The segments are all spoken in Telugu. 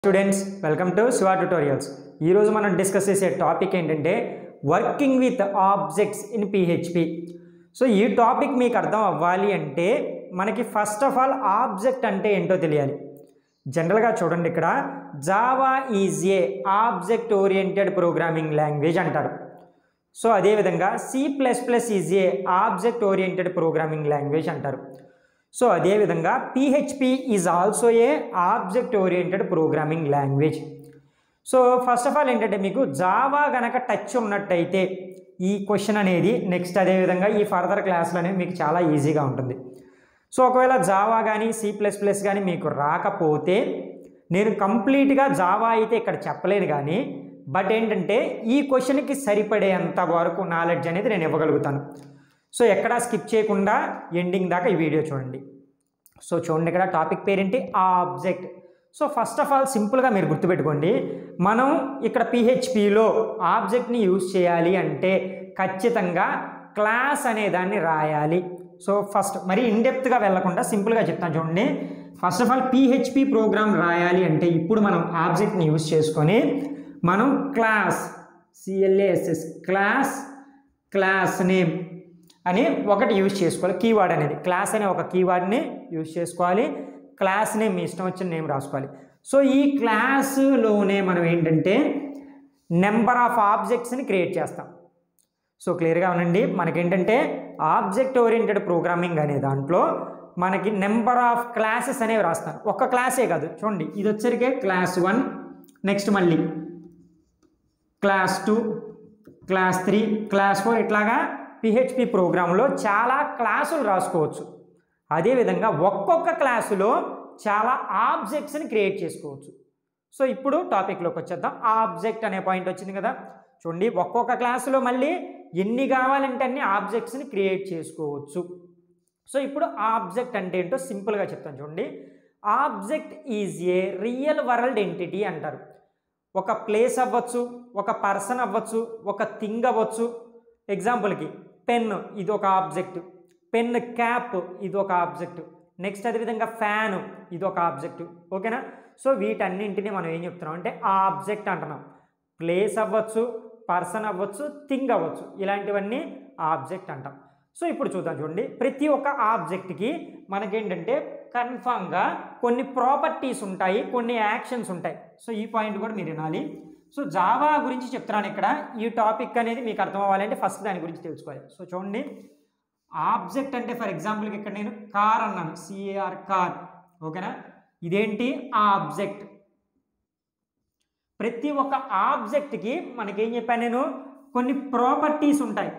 students welcome to Shiva tutorials ఈరోజు మనం డిస్కస్ చేసే టాపిక్ ఏంటంటే working with objects in PHP so ఈ టాపిక్ మీకు అర్థం అవ్వాలి అంటే మనకి ఫస్ట్ ఆఫ్ ఆల్ ఆబ్జెక్ట్ అంటే ఏంటో తెలియాలి జనరల్గా చూడండి ఇక్కడ Java is a object oriented programming language అంటారు సో అదేవిధంగా C plus plus is a object oriented programming language అంటారు సో అదేవిధంగా PHP is also a object oriented programming language so first of all ఏంటంటే మీకు జావా గనక టచ్ ఉన్నట్టయితే ఈ క్వశ్చన్ అనేది నెక్స్ట్ అదేవిధంగా ఈ ఫర్దర్ క్లాసులు అనేవి మీకు చాలా ఈజీగా ఉంటుంది సో ఒకవేళ జావా కానీ సి ప్లస్ ప్లస్ కానీ మీకు రాకపోతే నేను కంప్లీట్గా జావా అయితే ఇక్కడ చెప్పలేను కానీ బట్ ఏంటంటే ఈ క్వశ్చన్కి సరిపడేంత వరకు నాలెడ్జ్ అనేది నేను ఇవ్వగలుగుతాను సో ఎక్కడా స్కిప్ చేయకుండా ఎండింగ్ దాకా ఈ వీడియో చూడండి సో చూడండి ఇక్కడ టాపిక్ పేరేంటి object so first of all సింపుల్గా మీరు గుర్తుపెట్టుకోండి మనం ఇక్కడ పిహెచ్పిలో ఆబ్జెక్ట్ని యూజ్ చేయాలి అంటే ఖచ్చితంగా క్లాస్ అనే దాన్ని రాయాలి సో ఫస్ట్ మరి ఇన్డెప్త్గా వెళ్లకుండా సింపుల్గా చెప్తాను చూడండి first of all PHP program రాయాలి అంటే ఇప్పుడు మనం ఆబ్జెక్ట్ని యూజ్ చేసుకొని మనం class CLASS class class name అని ఒకటి యూజ్ చేసుకోవాలి కీవర్డ్ అనేది క్లాస్ అనే ఒక కీవర్డ్ని యూజ్ చేసుకోవాలి క్లాస్ నేమ్ మీ ఇష్టం వచ్చిన నేమ్ రాసుకోవాలి సో ఈ క్లాసులోనే మనం ఏంటంటే నెంబర్ ఆఫ్ ఆబ్జెక్ట్స్ని క్రియేట్ చేస్తాం సో క్లియర్గా ఉండండి మనకేంటంటే ఆబ్జెక్ట్ ఓరియంటెడ్ ప్రోగ్రామింగ్ అనే దాంట్లో మనకి నెంబర్ ఆఫ్ క్లాసెస్ అనేవి రాస్తాను ఒక్క క్లాసే కాదు చూడండి ఇది వచ్చరికే క్లాస్ వన్ నెక్స్ట్ మళ్ళీ class two class three class four ఇట్లాగా పిహెచ్పి ప్రోగ్రాంలో చాలా క్లాసులు రాసుకోవచ్చు అదేవిధంగా ఒక్కొక్క క్లాసులో చాలా ఆబ్జెక్ట్స్ని క్రియేట్ చేసుకోవచ్చు సో ఇప్పుడు టాపిక్లోకి వచ్చేద్దాం ఆబ్జెక్ట్ అనే పాయింట్ వచ్చింది కదా చూడండి ఒక్కొక్క క్లాసులో మళ్ళీ ఎన్ని కావాలంటే అన్ని ఆబ్జెక్ట్స్ని క్రియేట్ చేసుకోవచ్చు సో ఇప్పుడు ఆబ్జెక్ట్ అంటే ఏంటో సింపుల్గా చెప్తాను చూడండి object is a real world entity అంటారు ఒక ప్లేస్ అవ్వచ్చు ఒక పర్సన్ అవ్వచ్చు ఒక థింగ్ అవ్వచ్చు ఎగ్జాంపుల్కి పెన్ ఇది ఒక ఆబ్జెక్ట్ పెన్ క్యాప్ ఇది ఒక ఆబ్జెక్ట్ నెక్స్ట్ అదేవిధంగా ఫ్యాను ఇది ఒక ఆబ్జెక్ట్ ఓకేనా సో వీటన్నింటినీ మనం ఏం చెప్తున్నాం అంటే ఆబ్జెక్ట్ అంటున్నాం ప్లేస్ అవ్వచ్చు పర్సన్ అవ్వచ్చు థింగ్ అవ్వచ్చు ఇలాంటివన్నీ ఆబ్జెక్ట్ అంటాం సో ఇప్పుడు చూద్దాం చూడండి ప్రతి ఒక్క ఆబ్జెక్ట్కి మనకేంటంటే కన్ఫామ్గా కొన్ని ప్రాపర్టీస్ ఉంటాయి కొన్ని యాక్షన్స్ ఉంటాయి సో ఈ పాయింట్ కూడా మీరు వినాలి సో జావా గురించి చెప్తున్నాను ఇక్కడ ఈ టాపిక్ అనేది మీకు అర్థం అవ్వాలంటే ఫస్ట్ దాని గురించి తెలుసుకోవాలి సో చూడండి ఆబ్జెక్ట్ అంటే ఫర్ ఎగ్జాంపుల్కి ఇక్కడ నేను కార్ అన్నాను సిఏఆర్ కార్ ఓకేనా ఇదేంటి ఆబ్జెక్ట్ ప్రతి ఒక్క ఆబ్జెక్ట్కి మనకేం చెప్పాను నేను కొన్ని ప్రాపర్టీస్ ఉంటాయి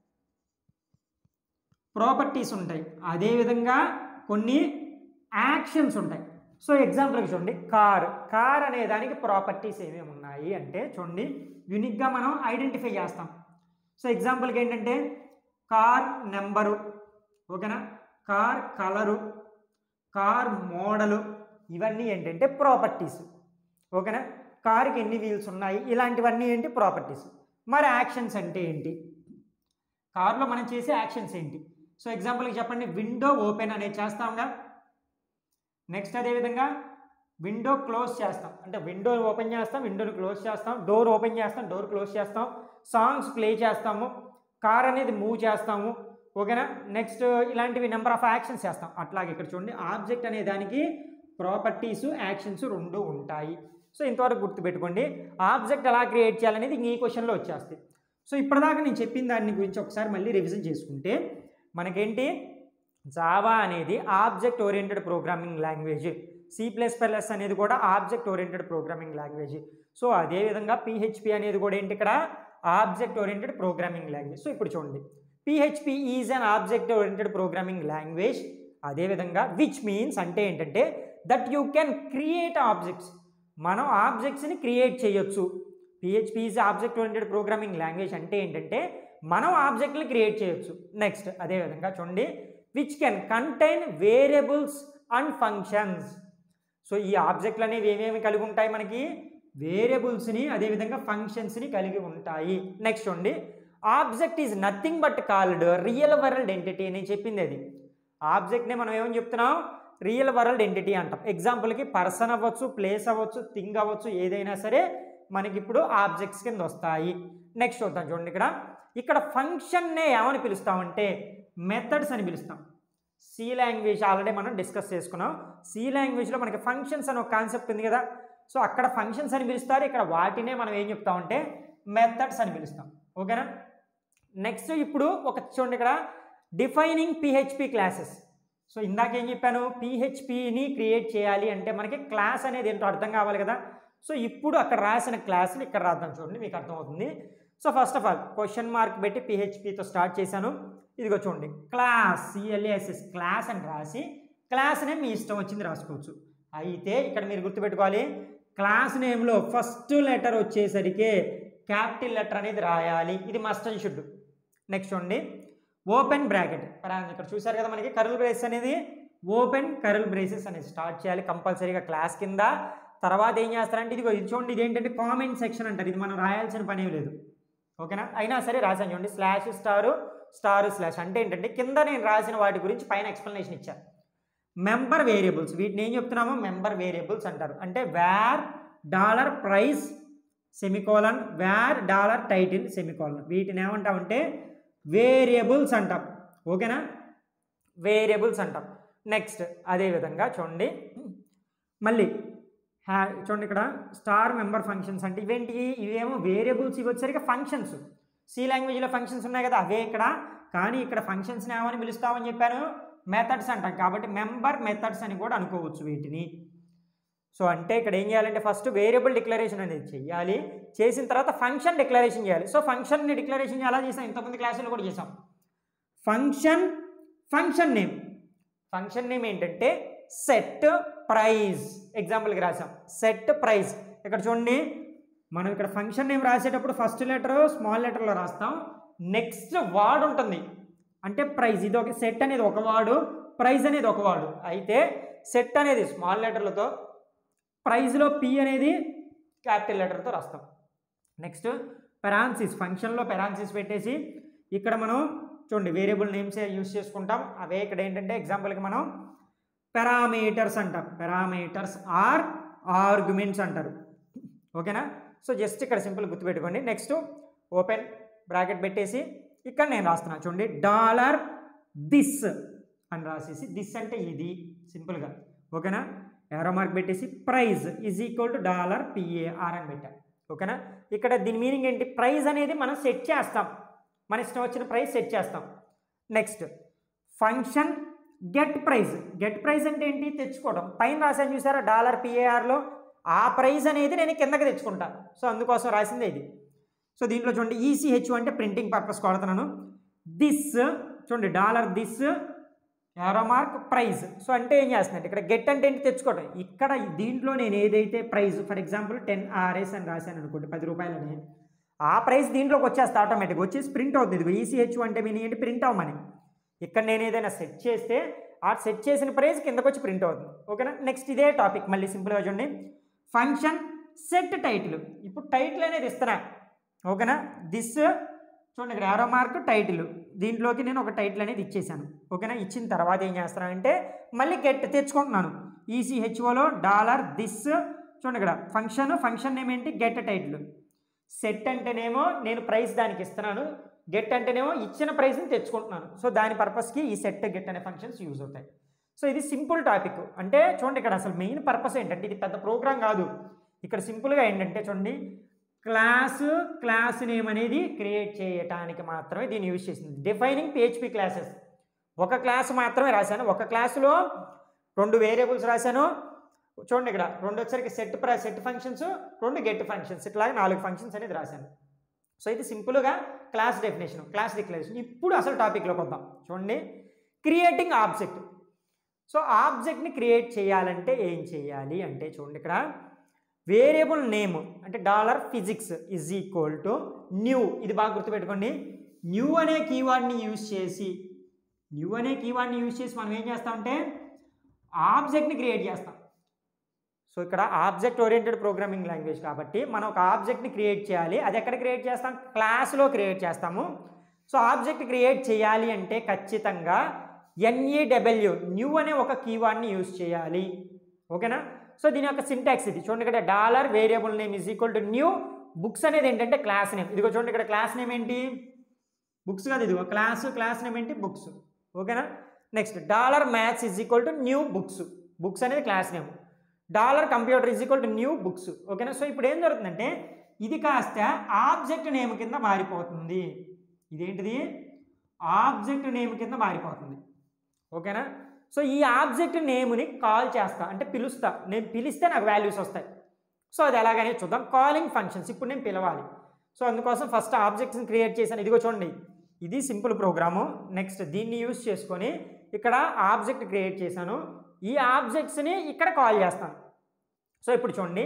ప్రాపర్టీస్ ఉంటాయి అదేవిధంగా కొన్ని యాక్షన్స్ ఉంటాయి సో ఎగ్జాంపుల్కి చూడండి కార్ కార్ అనే దానికి ప్రాపర్టీస్ ఏమేమి ఉన్నాయి అంటే చూడండి యూనిక్గా మనం ఐడెంటిఫై చేస్తాం సో ఎగ్జాంపుల్కి ఏంటంటే కార్ నెంబరు ఓకేనా కార్ కలరు కార్ మోడలు ఇవన్నీ ఏంటంటే ప్రాపర్టీస్ ఓకేనా కార్కి ఎన్ని వీల్స్ ఉన్నాయి ఇలాంటివన్నీ ఏంటి ప్రాపర్టీస్ మరి యాక్షన్స్ అంటే ఏంటి కార్లో మనం చేసే యాక్షన్స్ ఏంటి సో ఎగ్జాంపుల్కి చెప్పండి విండో ఓపెన్ అనేది చేస్తాంగా నెక్స్ట్ అదేవిధంగా విండో క్లోజ్ చేస్తాం అంటే విండో ఓపెన్ చేస్తాం విండోని క్లోజ్ చేస్తాం డోర్ ఓపెన్ చేస్తాం డోర్ క్లోజ్ చేస్తాం సాంగ్స్ ప్లే చేస్తాము కార్ అనేది మూవ్ చేస్తాము ఓకేనా నెక్స్ట్ ఇలాంటివి నెంబర్ ఆఫ్ యాక్షన్స్ చేస్తాం అట్లాగే ఇక్కడ చూడండి ఆబ్జెక్ట్ అనే దానికి ప్రాపర్టీస్ యాక్షన్స్ రెండు ఉంటాయి సో ఇంతవరకు గుర్తుపెట్టుకోండి ఆబ్జెక్ట్ ఎలా క్రియేట్ చేయాలనేది ఈ క్వశ్చన్లో వచ్చేస్తాయి సో ఇప్పటిదాకా నేను చెప్పిన దాని గురించి ఒకసారి మళ్ళీ రివిజన్ చేసుకుంటే మనకేంటి జావా అనేది object oriented programming language C plus plus అనేది కూడా object oriented programming language so అదేవిధంగా పిహెచ్పి అనేది కూడా ఏంటి ఇక్కడ object oriented programming language so ఇప్పుడు చూడండి PHP is an object oriented programming language అదేవిధంగా విచ్ మీన్స్ అంటే ఏంటంటే that you can create objects మనం ఆబ్జెక్ట్స్ని క్రియేట్ చేయొచ్చు PHP is object oriented programming language అంటే ఏంటంటే మనం ఆబ్జెక్ట్ని క్రియేట్ చేయొచ్చు నెక్స్ట్ అదేవిధంగా చూడండి which can contain variables and functions so ఈ ఆబ్జెక్ట్లు అనేవి ఏమేమి కలిగి ఉంటాయి మనకి వేరియబుల్స్ని అదేవిధంగా ఫంక్షన్స్ని కలిగి ఉంటాయి నెక్స్ట్ చూడండి object is nothing but called real world entity అని చెప్పింది అది ఆబ్జెక్ట్ని మనం ఏమని చెప్తున్నాం రియల్ వరల్డ్ ఎంటిటీ అంటాం ఎగ్జాంపుల్కి పర్సన్ అవ్వచ్చు ప్లేస్ అవ్వచ్చు థింగ్ అవ్వచ్చు ఏదైనా సరే మనకి ఇప్పుడు ఆబ్జెక్ట్స్ కింద వస్తాయి నెక్స్ట్ చూద్దాం చూడండి ఇక్కడ ఇక్కడ ఫంక్షన్నే ఏమని పిలుస్తామంటే మెథడ్స్ అని పిలుస్తాం సి లాంగ్వేజ్ ఆల్రెడీ మనం డిస్కస్ చేసుకున్నాం సి లాంగ్వేజ్లో మనకి ఫంక్షన్స్ అని ఒక కాన్సెప్ట్ ఉంది కదా సో అక్కడ ఫంక్షన్స్ అని పిలుస్తారు ఇక్కడ వాటినే మనం ఏం చెప్తామంటే మెథడ్స్ అని పిలుస్తాం ఓకేనా నెక్స్ట్ ఇప్పుడు ఒక చూడండి ఇక్కడ డిఫైనింగ్ పిహెచ్పి క్లాసెస్ సో ఇందాక ఏం చెప్పాను పిహెచ్పిని క్రియేట్ చేయాలి అంటే మనకి క్లాస్ అనేది ఏంటో అర్థం కావాలి కదా సో ఇప్పుడు అక్కడ రాసిన క్లాసులు ఇక్కడ రాద్దాం చూడండి మీకు అర్థమవుతుంది so first of all question mark పెట్టి పిహెచ్పితో స్టార్ట్ చేశాను ఇదిగో చూడండి క్లాస్ సిఎల్ఏఎస్ఎస్ క్లాస్ అని రాసి క్లాస్ నేమ్ మీ ఇష్టం వచ్చింది రాసుకోవచ్చు అయితే ఇక్కడ మీరు గుర్తుపెట్టుకోవాలి క్లాస్ నేమ్లో ఫస్ట్ లెటర్ వచ్చేసరికి క్యాపిటల్ లెటర్ అనేది రాయాలి ఇది మస్ట్ అండ్ షుడ్ నెక్స్ట్ చూడండి ఓపెన్ బ్రాకెట్ ఇక్కడ చూసారు కదా మనకి కరుల్ బ్రేసెస్ అనేది ఓపెన్ కరుల్ బ్రేసెస్ అనేది స్టార్ట్ చేయాలి కంపల్సరీగా క్లాస్ కింద తర్వాత ఏం చేస్తారంటే ఇది ఇది చూడండి ఇది ఏంటంటే కామెంట్ సెక్షన్ అంటారు ఇది మనం రాయాల్సిన పని లేదు ఓకేనా అయినా సరే రాశాను చూడండి స్లాష్ స్టారు స్టారు స్లాష్ అంటే ఏంటంటే కింద నేను రాసిన వాటి గురించి పైన ఎక్స్ప్లెనేషన్ ఇచ్చాను మెంబర్ వేరియబుల్స్ వీటిని ఏం చెప్తున్నామో మెంబర్ వేరియబుల్స్ అంటారు అంటే var dollar price semicolon var dollar title semicolon వీటిని ఏమంటామంటే వేరియబుల్స్ అంటాం ఓకేనా వేరియబుల్స్ అంటాం నెక్స్ట్ అదేవిధంగా చూడండి మళ్ళీ హ్యా చూడండి ఇక్కడ స్టార్ మెంబర్ ఫంక్షన్స్ అంటే ఇవేంటి ఇవేమో వేరియబుల్స్ ఇవి వచ్చేసరికి ఫంక్షన్స్ సి లాంగ్వేజ్లో ఫంక్షన్స్ ఉన్నాయి కదా అవే ఇక్కడ కానీ ఇక్కడ ఫంక్షన్స్ని ఏమని పిలుస్తామని చెప్పాను మెథడ్స్ అంటాం కాబట్టి మెంబర్ మెథడ్స్ అని కూడా అనుకోవచ్చు వీటిని సో అంటే ఇక్కడ ఏం చేయాలంటే ఫస్ట్ వేరియబుల్ డిక్లరేషన్ అనేది చేయాలి చేసిన తర్వాత ఫంక్షన్ డిక్లరేషన్ చేయాలి సో ఫంక్షన్ని డిక్లరేషన్ ఎలా చేసాం ఇంతకుముందు క్లాసులో కూడా చేసాం function function name function name ఏంటంటే సెట్ ప్రైజ్ ఎగ్జాంపుల్కి రాసాం సెట్ ప్రైజ్ ఇక్కడ చూడండి మనం ఇక్కడ ఫంక్షన్ నేమ్ రాసేటప్పుడు ఫస్ట్ లెటర్ స్మాల్ లెటర్లో రాస్తాం నెక్స్ట్ వర్డ్ ఉంటుంది అంటే ప్రైజ్ ఇది ఒక సెట్ అనేది ఒక వాడు ప్రైజ్ అనేది ఒక వాడు అయితే సెట్ అనేది స్మాల్ లెటర్లతో ప్రైజ్లో పి అనేది క్యాపిటల్ లెటర్తో రాస్తాం నెక్స్ట్ పెరాన్సిస్ ఫంక్షన్లో పెరాన్సిస్ పెట్టేసి ఇక్కడ మనం చూడండి వేరియబుల్ నేమ్స్ యూస్ చేసుకుంటాం అవే ఇక్కడ ఏంటంటే ఎగ్జాంపుల్కి మనం పెరామీటర్స్ అంటాం పెరామీటర్స్ ఆర్ ఆర్గ్యుమెంట్స్ అంటారు ఓకేనా సో జస్ట్ ఇక్కడ సింపుల్ గుర్తుపెట్టుకోండి నెక్స్ట్ ఓపెన్ బ్రాకెట్ పెట్టేసి ఇక్కడ నేను రాస్తున్నాను చూడండి డాలర్ దిస్ అని రాసేసి దిస్ అంటే ఇది సింపుల్గా ఓకేనా ఎరో మార్క్ పెట్టేసి price is equal to dollar PAR అని పెట్టాం ఓకేనా ఇక్కడ దీని మీనింగ్ ఏంటి ప్రైజ్ అనేది మనం సెట్ చేస్తాం మన ఇష్టం వచ్చిన ప్రైస్ సెట్ చేస్తాం next function get price get price అంటే ఏంటి తెచ్చుకోవడం పైన రాశాను చూసారా డాలర్ పిఏఆర్లో ఆ ప్రైజ్ అనేది నేను కిందకి తెచ్చుకుంటాను సో అందుకోసం రాసిందే ఇది సో దీంట్లో చూడండి ఈసీహెచ్ అంటే ప్రింటింగ్ పర్పస్ కొడుతున్నాను దిస్ చూడండి dollar this arrow mark price so అంటే ఏం చేస్తున్నట్టు ఇక్కడ గెట్ అంటే ఏంటి తెచ్చుకోవడం ఇక్కడ దీంట్లో నేను ఏదైతే price for example ten RS అని రాశాను అనుకోండి పది రూపాయలని ఆ ప్రైస్ దీంట్లోకి వచ్చేస్తే ఆటోమేటిక్గా వచ్చేసి ప్రింట్ అవుతుంది ఇదిగో ఈసీహెచ్ అంటే మీనింగ్ ఏంటి ప్రింట్ అవ్వమని ఇక్కడ నేను ఏదైనా సెట్ చేస్తే ఆ సెట్ చేసిన ప్రైస్ కిందకు వచ్చి ప్రింట్ అవుతుంది ఓకేనా నెక్స్ట్ ఇదే టాపిక్ మళ్ళీ సింపుల్గా చూడండి ఫంక్షన్ సెట్ టైటిల్ ఇప్పుడు టైటిల్ అనేది ఇస్తున్నా ఓకేనా దిస్ చూడండి ఇక్కడ ఆరో మార్క్ టైటిల్ దీంట్లోకి నేను ఒక టైటిల్ అనేది ఇచ్చేసాను ఓకేనా ఇచ్చిన తర్వాత ఏం చేస్తానంటే మళ్ళీ గెట్ తెచ్చుకుంటున్నాను ఈసీహెచ్ఓలో డాలర్ దిస్ చూడండి ఇక్కడ ఫంక్షన్ ఫంక్షన్ నేమ్ ఏంటి గెట్ టైటిల్ సెట్ అంటేనేమో నేను ప్రైస్ దానికి ఇస్తున్నాను గెట్ అంటేనేమో ఇచ్చిన ప్రైస్ని తెచ్చుకుంటున్నాను సో దాని పర్పస్కి ఈ సెట్ గెట్ అనే ఫంక్షన్స్ యూజ్ అవుతాయి సో ఇది సింపుల్ టాపిక్ అంటే చూడండి ఇక్కడ అసలు మెయిన్ పర్పస్ ఏంటంటే ఇది పెద్ద ప్రోగ్రామ్ కాదు ఇక్కడ సింపుల్గా ఏంటంటే చూడండి క్లాసు క్లాస్ నేమ్ అనేది క్రియేట్ చేయటానికి మాత్రమే దీన్ని యూజ్ చేసింది డిఫైనింగ్ పిహెచ్పి క్లాసెస్ ఒక క్లాస్ మాత్రమే రాశాను ఒక క్లాసులో రెండు వేరియబుల్స్ రాశాను చూడండి ఇక్కడ రెండు వచ్చరికి సెట్ ప్ర సెట్ ఫంక్షన్స్ రెండు గెట్ ఫంక్షన్స్ ఇట్లాగే నాలుగు ఫంక్షన్స్ అనేది రాశాను సో ఇది సింపుల్గా క్లాస్ డెఫినేషన్ క్లాస్ డిక్లరేషన్ ఇప్పుడు అసలు టాపిక్లోకి వద్దాం చూడండి క్రియేటింగ్ ఆబ్జెక్ట్ సో ఆబ్జెక్ట్ని క్రియేట్ చేయాలంటే ఏం చేయాలి అంటే చూడండి ఇక్కడ వేరియబుల్ నేమ్ అంటే dollar physics is equal to new ఇది బాగా గుర్తుపెట్టుకోండి న్యూ అనే కీవర్డ్ని యూజ్ చేసి న్యూ అనే కీవర్డ్ని యూజ్ చేసి మనం ఏం చేస్తామంటే ఆబ్జెక్ట్ని క్రియేట్ చేస్తాం సో ఇక్కడ ఆబ్జెక్ట్ ఓరియంటెడ్ ప్రోగ్రామింగ్ లాంగ్వేజ్ కాబట్టి మనం ఒక ఆబ్జెక్ట్ని క్రియేట్ చేయాలి అది ఎక్కడ క్రియేట్ చేస్తాం క్లాస్లో క్రియేట్ చేస్తాము సో ఆబ్జెక్ట్ క్రియేట్ చేయాలి అంటే ఖచ్చితంగా ఎన్ఏడబ్ల్యూ న్యూ అనే ఒక కీవర్డ్ని యూజ్ చేయాలి ఓకేనా సో దీని యొక్క సింటాక్స్ ఇది చూడండి ఇక్కడ dollar variable name is equal to new books అనేది ఏంటంటే క్లాస్ నేమ్ ఇదిగో చూడండి ఇక్కడ క్లాస్ నేమ్ ఏంటి బుక్స్ కాదు ఇదిగో క్లాస్ క్లాస్ నేమ్ ఏంటి బుక్స్ ఓకేనా next dollar maths is equal to new books books అనేది class name dollar computer is equal to new books ఓకేనా సో ఇప్పుడు ఏం జరుగుతుందంటే ఇది కాస్త ఆబ్జెక్ట్ నేమ్ కింద మారిపోతుంది ఇదేంటిది ఆబ్జెక్ట్ నేమ్ కింద మారిపోతుంది ఓకేనా సో ఈ ఆబ్జెక్ట్ నేమ్ని కాల్ చేస్తా అంటే పిలుస్తా నేను పిలిస్తే నాకు వాల్యూస్ వస్తాయి సో అది ఎలాగనే చూద్దాం కాలింగ్ ఫంక్షన్స్ ఇప్పుడు నేను పిలవాలి సో అందుకోసం ఫస్ట్ ఆబ్జెక్ట్స్ని క్రియేట్ చేశాను ఇదిగో చూడండి ఇది సింపుల్ ప్రోగ్రాము నెక్స్ట్ దీన్ని యూజ్ చేసుకొని ఇక్కడ ఆబ్జెక్ట్ క్రియేట్ చేశాను ఈ ఆబ్జెక్ట్స్ని ఇక్కడ కాల్ చేస్తాను సో ఇప్పుడు చూడండి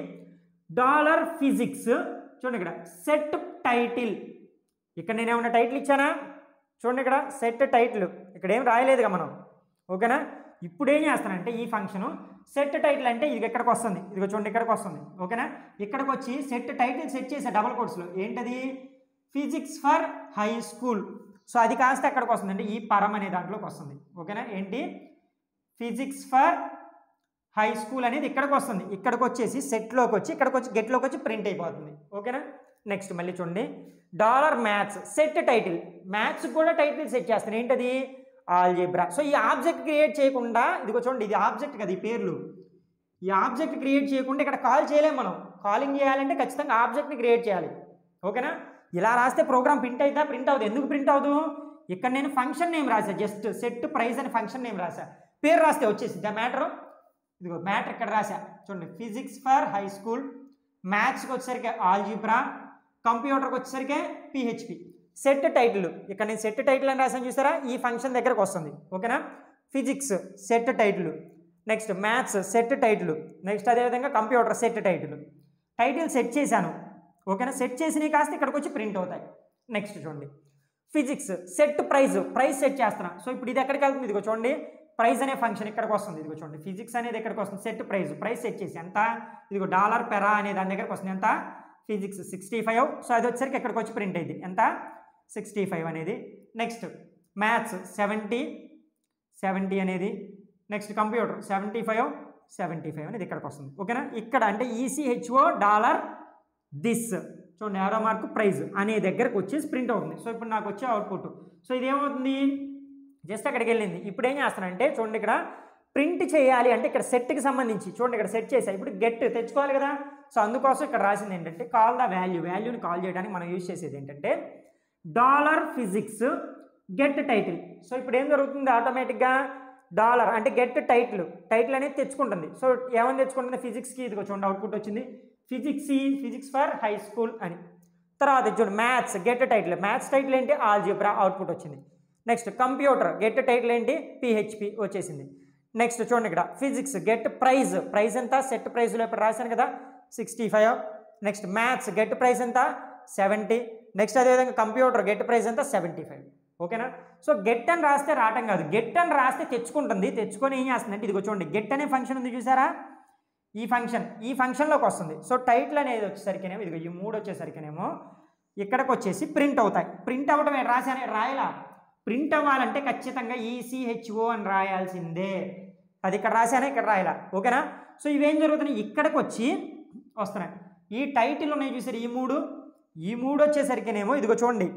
డాలర్ ఫిజిక్స్ చూడండి ఇక్కడ సెట్ టైటిల్ ఇక్కడ నేను ఏమన్నా టైటిల్ ఇచ్చానా చూడండి ఇక్కడ సెట్ టైటిల్ ఇక్కడ ఏం రాయలేదుగా మనం ఓకేనా ఇప్పుడు ఏం చేస్తానంటే ఈ ఫంక్షన్ సెట్ టైటిల్ అంటే ఇది ఎక్కడికి వస్తుంది ఇదిగో చూడండి ఇక్కడికి వస్తుంది ఓకేనా ఇక్కడికి వచ్చి సెట్ టైటిల్ సెట్ చేసే డబల్ కోడ్స్లో ఏంటది physics for high school so అది కాస్త ఎక్కడికి వస్తుంది అంటే ఈ పరం అనే దాంట్లోకి వస్తుంది ఓకేనా ఏంటి ఫిజిక్స్ ఫర్ హై స్కూల్ అనేది ఇక్కడికి వస్తుంది ఇక్కడికి వచ్చేసి సెట్లోకి వచ్చి ఇక్కడికి వచ్చి గెట్లోకి వచ్చి ప్రింట్ అయిపోతుంది ఓకేనా నెక్స్ట్ మళ్ళీ చూడండి dollar maths set title maths కూడా టైటిల్ సెట్ చేస్తాను ఏంటది ఆల్జీబ్రా సో ఈ ఆబ్జెక్ట్ క్రియేట్ చేయకుండా ఇదిగో చూడండి ఇది ఆబ్జెక్ట్ కదా ఈ పేర్లు ఈ ఆబ్జెక్ట్ క్రియేట్ చేయకుండా ఇక్కడ కాల్ చేయలేము మనం కాలింగ్ చేయాలంటే ఖచ్చితంగా ఆబ్జెక్ట్ని క్రియేట్ చేయాలి ఓకేనా ఇలా రాస్తే ప్రోగ్రామ్ ప్రింట్ అవుతా ప్రింట్ అవుతుంది ఎందుకు ప్రింట్ అవుదు ఇక్కడ నేను ఫంక్షన్ నేమ్ రాసా జస్ట్ సెట్ ప్రైస్ అని ఫంక్షన్ నేమ్ రాసా పేరు రాస్తే వచ్చేసి ద మ్యాటర్ ఇదిగో మ్యాటర్ ఇక్కడ రాసా చూడండి ఫిజిక్స్ ఫర్ హై స్కూల్ మ్యాథ్స్కి వచ్చేసరికి ఆల్జిబ్రా కంప్యూటర్కి వచ్చేసరికి పిహెచ్పి సెట్ టైటిల్ ఇక్కడ నేను సెట్ టైటిల్ అని రాసాను చూసారా ఈ ఫంక్షన్ దగ్గరకు వస్తుంది ఓకేనా physics set title next maths set title next అదేవిధంగా computer set title title set చేశాను ఓకేనా సెట్ చేసినవి కాస్త ఇక్కడికి వచ్చి ప్రింట్ అవుతాయి నెక్స్ట్ చూడండి physics set price price set చేస్తున్నా సో ఇప్పుడు ఇది ఎక్కడికి వెళ్తుంది ఇదిగో చూడండి ప్రైజ్ అనే ఫంక్షన్ ఇక్కడికి వస్తుంది ఇదిగో చూడండి ఫిజిక్స్ అనేది ఎక్కడికి వస్తుంది సెట్ ప్రైజ్ ప్రైస్ సెట్ చేసి ఎంత ఇదిగో డాలర్ పెరా అనే దాని దగ్గరకు వస్తుంది ఎంత ఫిజిక్స్ సిక్స్టీ ఫైవ్ సో అది వచ్చేసరికి ఎక్కడికి వచ్చి ప్రింట్ అయింది ఎంత సిక్స్టీ ఫైవ్ అనేది నెక్స్ట్ మ్యాథ్స్ సెవెంటీ సెవెంటీ అనేది next computer seventy five seventy five అనేది ఇక్కడికి వస్తుంది ఓకేనా ఇక్కడ అంటే ఈసీహెచ్ఓ డాలర్ దిస్ చూడండి ఆరో మార్క్ ప్రైజ్ అనే దగ్గరకు వచ్చేసి ప్రింట్ అవుతుంది సో ఇప్పుడు నాకు వచ్చే అవుట్పుట్ సో ఇది ఏమవుతుంది జస్ట్ అక్కడికి వెళ్ళింది ఇప్పుడు ఏం చేస్తానంటే చూడండి ఇక్కడ ప్రింట్ చేయాలి అంటే ఇక్కడ సెట్కి సంబంధించి చూడండి ఇక్కడ సెట్ చేసా ఇప్పుడు గెట్ తెచ్చుకోవాలి కదా సో అందుకోసం ఇక్కడ రాసింది ఏంటంటే కాల్ ద వాల్యూ వాల్యూని కాల్ చేయడానికి మనం యూజ్ చేసేది ఏంటంటే dollar physics get title so ఇప్పుడు ఏం జరుగుతుంది ఆటోమేటిక్గా డాలర్ అంటే గెట్ టైటిల్ టైటిల్ అనేది తెచ్చుకుంటుంది సో ఏమని తెచ్చుకుంటుంది ఫిజిక్స్కి ఇదిగో చూడండి అవుట్పుట్ వచ్చింది physics physics for high school అని తర్వాత చూడండి maths get title maths title ఏంటి ఆల్జిబ్రా అవుట్పుట్ వచ్చింది నెక్స్ట్ కంప్యూటర్ గెట్ టైటిల్ ఏంటి పిహెచ్పి వచ్చేసింది నెక్స్ట్ చూడండి ఇక్కడ ఫిజిక్స్ గెట్ ప్రైజ్ ప్రైజ్ ఎంత సెట్ ప్రైజ్లో ఇప్పుడు రాశాను కదా sixty five next maths get price ఎంత సెవెంటీ నెక్స్ట్ అదేవిధంగా కంప్యూటర్ గెట్ ప్రైజ్ ఎంత సెవెంటీ ఫైవ్ ఓకేనా సో గెట్ అని రాస్తే రావటం కాదు గెట్ అని రాస్తే తెచ్చుకుంటుంది తెచ్చుకొని ఏం చేస్తుంది అంటే ఇదిగో చూడండి గెట్ అనే ఫంక్షన్ ఉంది చూసారా ఈ ఫంక్షన్ ఈ ఫంక్షన్లోకి వస్తుంది సో టైటిల్ అనేది వచ్చేసరికినేమో ఇదిగో ఈ మూడు వచ్చేసరికినేమో ఇక్కడికి వచ్చేసి ప్రింట్ అవుతాయి ప్రింట్ అవ్వటమే రాశానే రాయలా ప్రింట్ అవ్వాలంటే ఖచ్చితంగా ఈసీహెచ్ఓ అని రాయాల్సిందే అది ఇక్కడ రాశానే ఇక్కడ రాయాల ఓకేనా సో ఇవేం జరుగుతున్నాయి ఇక్కడికి వచ్చి వస్తున్నాయి ఈ టైటిల్ ఉన్నాయి చూసారు ఈ మూడు ఈ మూడు వచ్చేసరికినేమో ఇదిగో చూడండి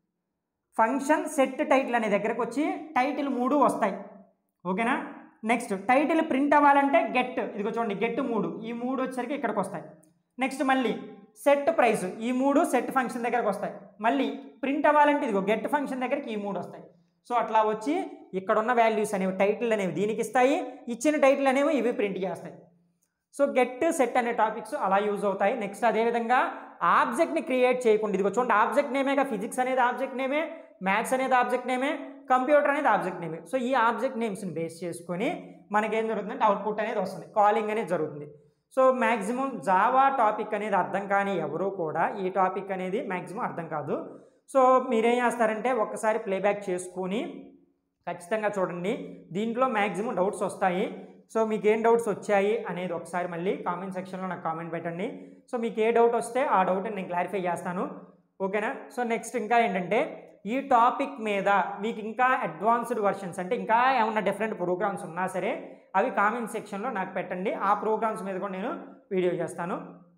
ఫంక్షన్ సెట్ టైటిల్ అనే దగ్గరకు వచ్చి టైటిల్ మూడు వస్తాయి ఓకేనా నెక్స్ట్ టైటిల్ ప్రింట్ అవ్వాలంటే గెట్ ఇదిగో చూడండి గెట్ మూడు ఈ మూడు వచ్చేసరికి ఇక్కడికి వస్తాయి నెక్స్ట్ మళ్ళీ సెట్ ప్రైస్ ఈ మూడు సెట్ ఫంక్షన్ దగ్గరకు వస్తాయి మళ్ళీ ప్రింట్ అవ్వాలంటే ఇదిగో గెట్ ఫంక్షన్ దగ్గరికి ఈ మూడు వస్తాయి సో అట్లా వచ్చి ఇక్కడ ఉన్న వాల్యూస్ అనేవి టైటిల్ అనేవి దీనికి ఇస్తాయి ఇచ్చిన టైటిల్ అనేవి ఇవి ప్రింట్ చేస్తాయి సో గెట్ సెట్ అనే టాపిక్స్ అలా యూజ్ అవుతాయి నెక్స్ట్ అదేవిధంగా ఆబ్జెక్ట్ని క్రియేట్ చేయకుండా ఇదిగో చూడండి ఆబ్జెక్ట్ నేమేగా ఫిజిక్స్ అనేది ఆబ్జెక్ట్ నేమే మ్యాథ్స్ అనేది ఆబ్జెక్ట్ నేమే కంప్యూటర్ అనేది ఆబ్జెక్ట్ నేమే సో ఈ ఆబ్జెక్ట్ నేమ్స్ని బేస్ చేసుకొని మనకేం జరుగుతుందంటే అవుట్పుట్ అనేది వస్తుంది కాలింగ్ అనేది జరుగుతుంది సో మ్యాక్సిమం జావా టాపిక్ అనేది అర్థం కాని ఎవరు కూడా ఈ టాపిక్ అనేది మ్యాక్సిమం అర్థం కాదు సో మీరేం చేస్తారంటే ఒక్కసారి ప్లేబ్యాక్ చేసుకొని ఖచ్చితంగా చూడండి దీంట్లో మ్యాక్సిమం డౌట్స్ వస్తాయి సో మీకు ఏం డౌట్స్ వచ్చాయి అనేది ఒకసారి మళ్ళీ కామెంట్ సెక్షన్లో నాకు కామెంట్ పెట్టండి సో మీకు ఏ డౌట్ వస్తే ఆ డౌట్ నేను క్లారిఫై చేస్తాను ఓకేనా సో నెక్స్ట్ ఇంకా ఏంటంటే ఈ టాపిక్ మీద మీకు ఇంకా అడ్వాన్స్డ్ వర్షన్స్ అంటే ఇంకా ఏమన్నా డిఫరెంట్ ప్రోగ్రామ్స్ ఉన్నా సరే అవి కామెంట్ సెక్షన్లో నాకు పెట్టండి ఆ ప్రోగ్రామ్స్ మీద కూడా నేను వీడియో చేస్తాను